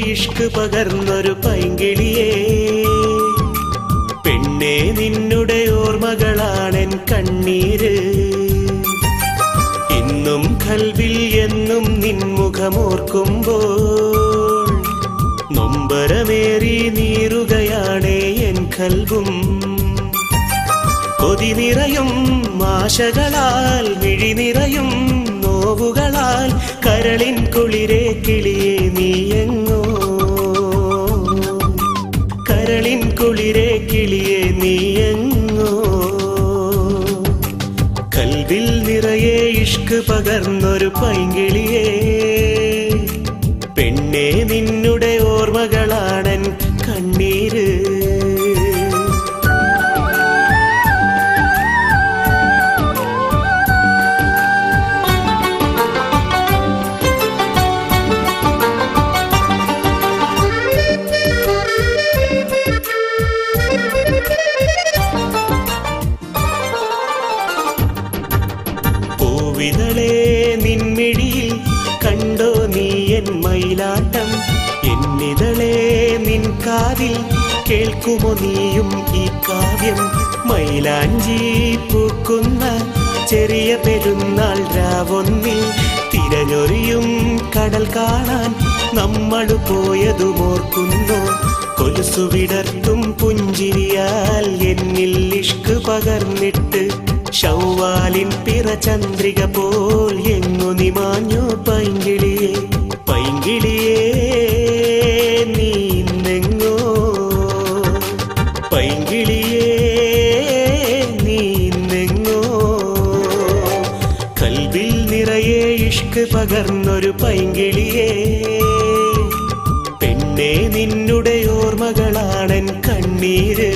ഇഷ്ക് പകർന്നൊരു പൈങ്കിളിയേ പെണ്ണെ നിന്നുടെ ഓർമ്മകളാണെൻ കണ്ണീര് ഇന്നും കൽവിൽ എന്നും നിൻമുഖമോർക്കുമ്പോൾ നൊമ്പരമേറി നീറുകയാണേ എൻ കൽവും കൊതി നിറയും ആശകളാൽ മിഴി നിറയും നോവുകളാൽ കരളിൻ കുളിരെ കിളിയെ നീയെങ്ങോ കരളിൻ കുളിരെ കിളിയെ നീയെങ്ങോ കൽവിൽ നിറയെ ഇഷ്ക് പകർന്നൊരു പൈങ്കിളിയേ പെണ്ണെ നിന്നുടെ ഓർമ്മകളാണൻ കണ്ണീര് പൂവിതളേ നിൻമിഴിയിൽ കണ്ടോ നീ എൻ മയിലാട്ടം എന്നിതളേ നിൻ കാതിൽ കേൾക്കുമോ നീയും ഈ കാവ്യം മൈലാഞ്ചി പൂക്കുന്ന ചെറിയ പെരുന്നാൾ രാവൊന്നിൽ തിരഞ്ഞൊറിയും കടൽ കാണാൻ നമ്മൾ പോയതുമോർക്കുന്നു കൊലുസു വിടർത്തും പുഞ്ചിരിയാൽ എന്നിൽ ഇഷ്ക് പകർന്നിട്ട് ഷൗവാലിൻ പിറചന്ദ്രിക പോൽ എങ്ങു നിമാഞ്ഞു പൈങ്കിളിയേ പൈങ്കിളിയേ നീ ഇന്നെങ്ങോ പൈങ്കിളിയേ നീ ഇന്നെങ്ങോ കൽവിൽ നിറയെ ഇഷ്ക് പകർന്നൊരു പൈങ്കിളിയേ പെണ്ണെ നിന്നുടെ ഓർമ്മകളാണൻ കണ്ണീര്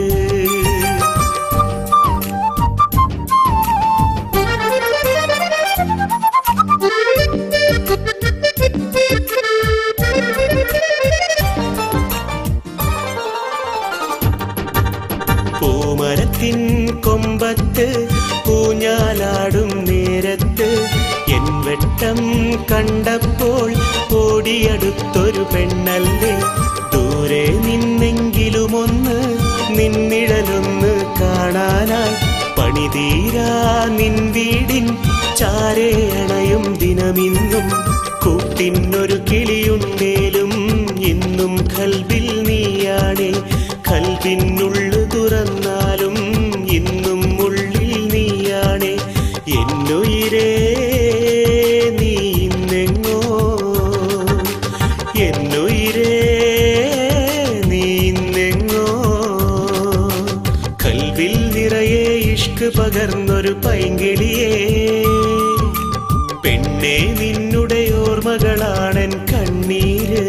പൂമരത്തിൻ കൊമ്പത്ത് പൂഞ്ഞാലാടും നേരത്ത് എൻ വെട്ടം കണ്ടപ്പോൾ ഓടിയടുത്തൊരു പെണ്ണല്ലേ ദൂരെ നിന്നെങ്കിലുമൊന്ന് നിന്നിഴലൊന്ന് കാണാനായി പണിതീരാ നിൻ വീടിൻ ചാരേ അണയും ദിനമിന്നും കൂട്ടിനൊരു കിളിയുണ്ടേലും ഇന്നും കൽവിൽ നീയാണേ കൽവിനുള്ളു തുറന്നാലും ഇന്നും ഉള്ളിൽ നീയാണേ എന്നുയിരേ നീ ഇന്നെങ്ങോ എന്നുയിരേ നീ ഇന്നെങ്ങോ കൽവിൽ നിറയെ ഇഷ്ക് പകർന്നൊരു പൈങ്കിളിയേ പെണ്ണെ നിന്നുടെ ഓർമ്മകളാണൻ കണ്ണീര്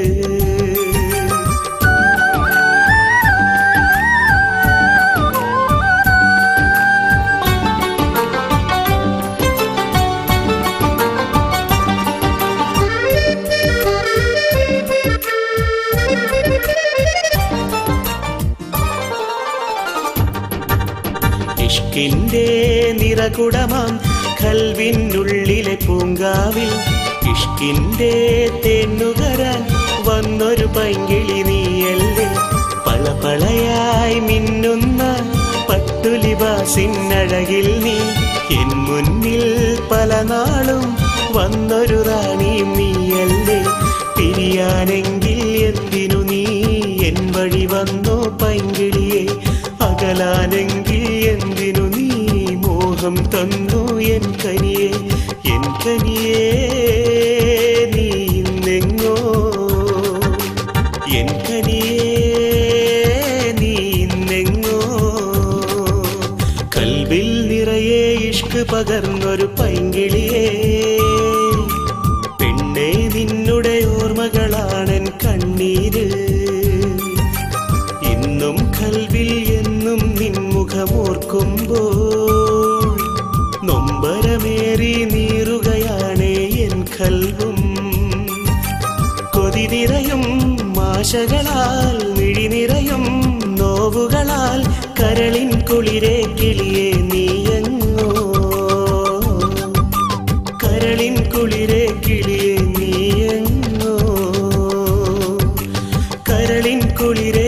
ഇഷ്കിന്റെ നിറകുടമാം കൽവിനുള്ളിലെ പൂങ്കാവിൽ ഇഷ്കിന്റെ തേന്നുകരാൻ വന്നൊരു പൈങ്കിളി നീയല്ലേ പളപളയായി മിന്നുന്ന പട്ടുലിബാസിനഴകിൽ നീ എൻ മുന്നിൽ പല നാളും വന്നൊരു റാണി നീയല്ലേ പിരിയാനെങ്കിൽ എന്തിനു നീ എൻ വഴി വന്നോ പൈങ്കിളിയെ അകലാനെങ്കിൽ എന്തിനു നീ മോഹം തന്നു എൻ കനിയെ എൻ കനിയേ നീ ഇന്നെങ്ങോ എൻ കനിയേ നീ ഇന്നെങ്ങോ കൽവിൽ നിറയെ ഇഷ്ക് പകർന്നൊരു പൈങ്കിളിയേ പെണ്ണെ നിന്നുടെ ഓർമ്മകളാണൻ കണ്ണീര് ഇന്നും കൽവിൽ എന്നും നിൻമുഖമോർക്കുമ്പോൾ നൊമ്പരമേറി നീറുകയാണേ എൻ കൽവും കൊതി നിറയും ആശകളാൽ മിഴി നിറയും നോവുകളാൽ കരളിൻ കുളിരെ കിളിയെ നീയങ്ങോ കരളിൻ കുളിരെ കിളിയെ നീയങ്ങോ കുളിരേ